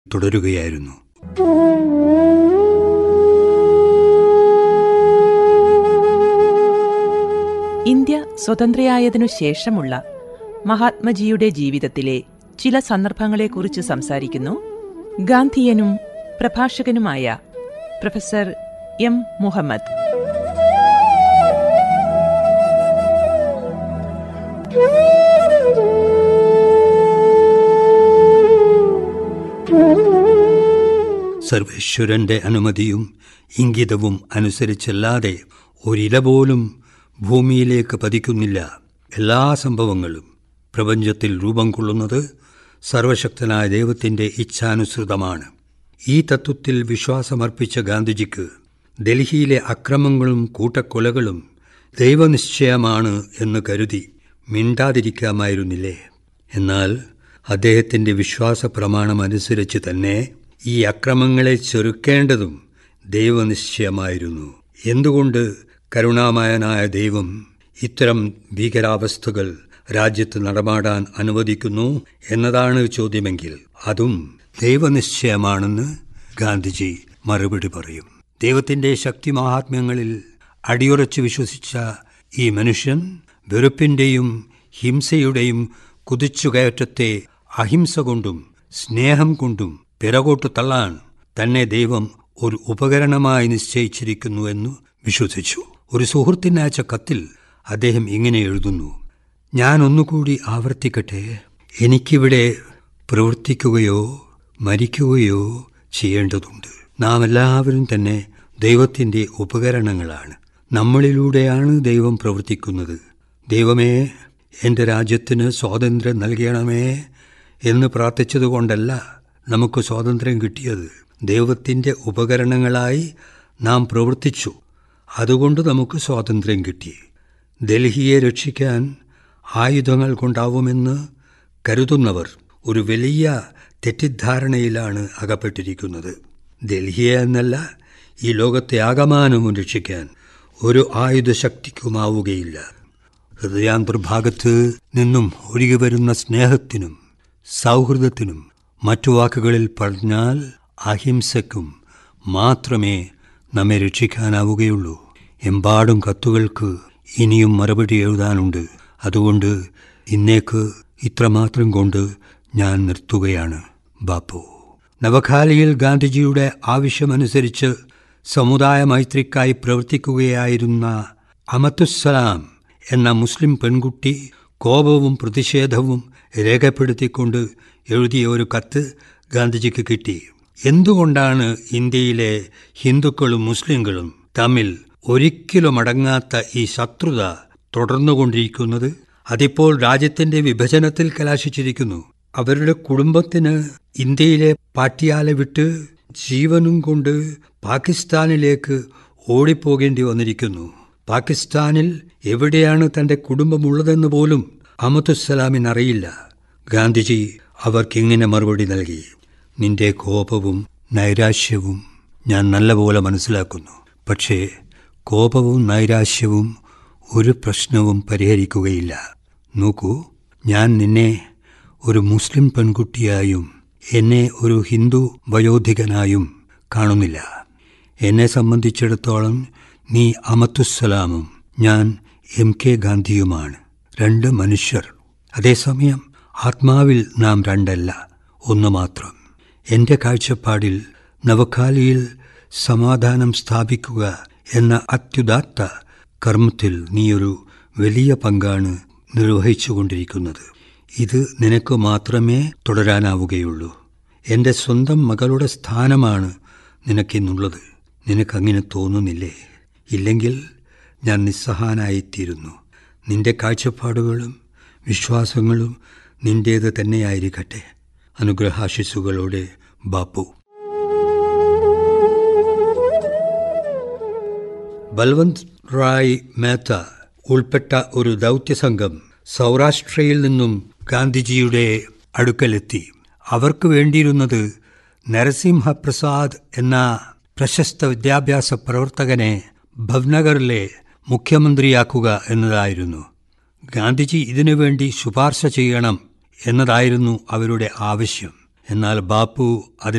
തുടരുകയായിരുന്നു India സ്വതന്ത്രയായതിനു ശേഷമുള്ള മഹാത്മജിയുടെ ജീവിതത്തിലെ ചില സന്ദർഭങ്ങളെക്കുറിച്ച് സംസാരിക്കുന്നു ഗാന്ധിയനും പ്രഭാഷകനുമായ പ്രൊഫസർ എം മുഹമ്മദ് സർവേശ്വരന്റെ അനുമതിയും ഇംഗിതവും അനുസരിച്ചല്ലാതെ ഒരില പോലും ഭൂമിയിലേക്ക് പതിക്കുന്നില്ല എല്ലാ സംഭവങ്ങളും പ്രപഞ്ചത്തിൽ രൂപം കൊള്ളുന്നത് സർവശക്തനായ ദൈവത്തിൻ്റെ ഇച്ഛാനുസൃതമാണ് ഈ തത്വത്തിൽ വിശ്വാസമർപ്പിച്ച ഗാന്ധിജിക്ക് ഡൽഹിയിലെ അക്രമങ്ങളും കൂട്ടക്കൊലകളും ദൈവനിശ്ചയമാണ് എന്ന് കരുതി മിണ്ടാതിരിക്കാമായിരുന്നില്ലേ എന്നാൽ അദ്ദേഹത്തിൻ്റെ വിശ്വാസ പ്രമാണമനുസരിച്ച് തന്നെ ഈ അക്രമങ്ങളെ ചെറുക്കേണ്ടതും ദൈവനിശ്ചയമായിരുന്നു എന്തുകൊണ്ട് കരുണാമയനായ ദൈവം ഇത്തരം ഭീകരാവസ്ഥകൾ രാജ്യത്ത് നടമാടാൻ അനുവദിക്കുന്നു എന്നതാണ് ചോദ്യമെങ്കിൽ അതും ദൈവനിശ്ചയമാണെന്ന് ഗാന്ധിജി മറുപടി പറയും ദൈവത്തിൻ്റെ ശക്തി മഹാത്മ്യങ്ങളിൽ അടിയുറച്ച് വിശ്വസിച്ച ഈ മനുഷ്യൻ വെറുപ്പിൻ്റെയും ഹിംസയുടെയും കുതിച്ചുകയറ്റത്തെ അഹിംസ കൊണ്ടും സ്നേഹം കൊണ്ടും പിറകോട്ട് തള്ളാൻ തന്നെ ദൈവം ഒരു ഉപകരണമായി നിശ്ചയിച്ചിരിക്കുന്നുവെന്നു വിശ്വസിച്ചു ഒരു സുഹൃത്തിനയച്ച കത്തിൽ അദ്ദേഹം ഇങ്ങനെ എഴുതുന്നു ഞാൻ ഒന്നുകൂടി ആവർത്തിക്കട്ടെ എനിക്കിവിടെ പ്രവർത്തിക്കുകയോ മരിക്കുകയോ ചെയ്യേണ്ടതുണ്ട് നാം എല്ലാവരും തന്നെ ദൈവത്തിൻ്റെ ഉപകരണങ്ങളാണ് നമ്മളിലൂടെയാണ് ദൈവം പ്രവർത്തിക്കുന്നത് ദൈവമേ എൻ്റെ രാജ്യത്തിന് സ്വാതന്ത്ര്യം നൽകണമേ എന്ന് പ്രാർത്ഥിച്ചതുകൊണ്ടല്ല നമുക്ക് സ്വാതന്ത്ര്യം കിട്ടിയത് ദൈവത്തിൻ്റെ ഉപകരണങ്ങളായി നാം പ്രവർത്തിച്ചു അതുകൊണ്ട് നമുക്ക് സ്വാതന്ത്ര്യം കിട്ടി ഡൽഹിയെ രക്ഷിക്കാൻ ആയുധങ്ങൾ കൊണ്ടാവുമെന്ന് കരുതുന്നവർ ഒരു വലിയ തെറ്റിദ്ധാരണയിലാണ് അകപ്പെട്ടിരിക്കുന്നത് ഡൽഹിയെ എന്നല്ല ഈ ലോകത്തെ ആകമാനവും രക്ഷിക്കാൻ ഒരു ആയുധശക്തിക്കുമാവുകയില്ല ഹൃദയാന്തർഭാഗത്ത് നിന്നും ഒഴുകി വരുന്ന സ്നേഹത്തിനും സൗഹൃദത്തിനും മറ്റു വാക്കുകളിൽ പറഞ്ഞാൽ അഹിംസയ്ക്കും മാത്രമേ നമ്മെ രക്ഷിക്കാനാവുകയുള്ളൂ എമ്പാടും കത്തുകൾക്ക് ഇനിയും മറുപടി എഴുതാനുണ്ട് അതുകൊണ്ട് ഇന്നേക്ക് ഇത്രമാത്രം കൊണ്ട് ഞാൻ നിർത്തുകയാണ് ബാപ്പു നവഖാലിയിൽ ഗാന്ധിജിയുടെ ആവശ്യമനുസരിച്ച് സമുദായ മൈത്രിക്കായി പ്രവർത്തിക്കുകയായിരുന്ന അമത്തുസലാം എന്ന മുസ്ലിം പെൺകുട്ടി കോപവും പ്രതിഷേധവും രേഖപ്പെടുത്തിക്കൊണ്ട് എഴുതിയ ഒരു കത്ത് ഗാന്ധിജിക്ക് കിട്ടി എന്തുകൊണ്ടാണ് ഇന്ത്യയിലെ ഹിന്ദുക്കളും മുസ്ലിങ്ങളും തമ്മിൽ ഒരിക്കലും അടങ്ങാത്ത ഈ ശത്രുത തുടർന്നുകൊണ്ടിരിക്കുന്നത് അതിപ്പോൾ രാജ്യത്തിന്റെ വിഭജനത്തിൽ കലാശിച്ചിരിക്കുന്നു അവരുടെ കുടുംബത്തിന് ഇന്ത്യയിലെ പാട്ടിയാല വിട്ട് ജീവനും കൊണ്ട് പാകിസ്ഥാനിലേക്ക് ഓടിപ്പോകേണ്ടി വന്നിരിക്കുന്നു പാകിസ്ഥാനിൽ എവിടെയാണ് തന്റെ കുടുംബമുള്ളതെന്ന് പോലും അമതുസലാമിന് അറിയില്ല ഗാന്ധിജി അവർക്കിങ്ങനെ മറുപടി നൽകി നിന്റെ കോപവും നൈരാശ്യവും ഞാൻ നല്ലപോലെ മനസ്സിലാക്കുന്നു പക്ഷേ കോപവും നൈരാശ്യവും ഒരു പ്രശ്നവും പരിഹരിക്കുകയില്ല നോക്കൂ ഞാൻ നിന്നെ ഒരു മുസ്ലിം പെൺകുട്ടിയായും എന്നെ ഒരു ഹിന്ദു വയോധികനായും കാണുന്നില്ല എന്നെ സംബന്ധിച്ചിടത്തോളം നീ അമത്തുസലാമും ഞാൻ എം കെ ഗാന്ധിയുമാണ് രണ്ട് മനുഷ്യർ അതേസമയം ആത്മാവിൽ നാം രണ്ടല്ല ഒന്ന് മാത്രം എൻ്റെ കാഴ്ചപ്പാടിൽ നവഖാലിയിൽ സമാധാനം സ്ഥാപിക്കുക എന്ന അത്യുദാത്ത കർമ്മത്തിൽ നീയൊരു വലിയ പങ്കാണ് നിർവഹിച്ചുകൊണ്ടിരിക്കുന്നത് ഇത് നിനക്ക് മാത്രമേ തുടരാനാവുകയുള്ളൂ എൻ്റെ സ്വന്തം മകളുടെ സ്ഥാനമാണ് നിനക്കിന്നുള്ളത് നിനക്കങ്ങനെ തോന്നുന്നില്ലേ ഇല്ലെങ്കിൽ ഞാൻ നിസ്സഹാനായിത്തീരുന്നു നിന്റെ കാഴ്ചപ്പാടുകളും വിശ്വാസങ്ങളും നിന്റേത് തന്നെയായിരിക്കട്ടെ അനുഗ്രഹാശിസുകളോടെ ബാപ്പു ബൽവന്ത് റായ് മേത്ത ഉൾപ്പെട്ട ഒരു ദൗത്യസംഘം സൗരാഷ്ട്രയിൽ നിന്നും ഗാന്ധിജിയുടെ അടുക്കലെത്തി അവർക്ക് വേണ്ടിയിരുന്നത് നരസിംഹപ്രസാദ് എന്ന പ്രശസ്ത വിദ്യാഭ്യാസ പ്രവർത്തകനെ ഭവ്നഗറിലെ മുഖ്യമന്ത്രിയാക്കുക എന്നതായിരുന്നു ഗാന്ധിജി ഇതിനുവേണ്ടി ശുപാർശ ചെയ്യണം എന്നതായിരുന്നു അവരുടെ ആവശ്യം എന്നാൽ ബാപ്പു അതിന്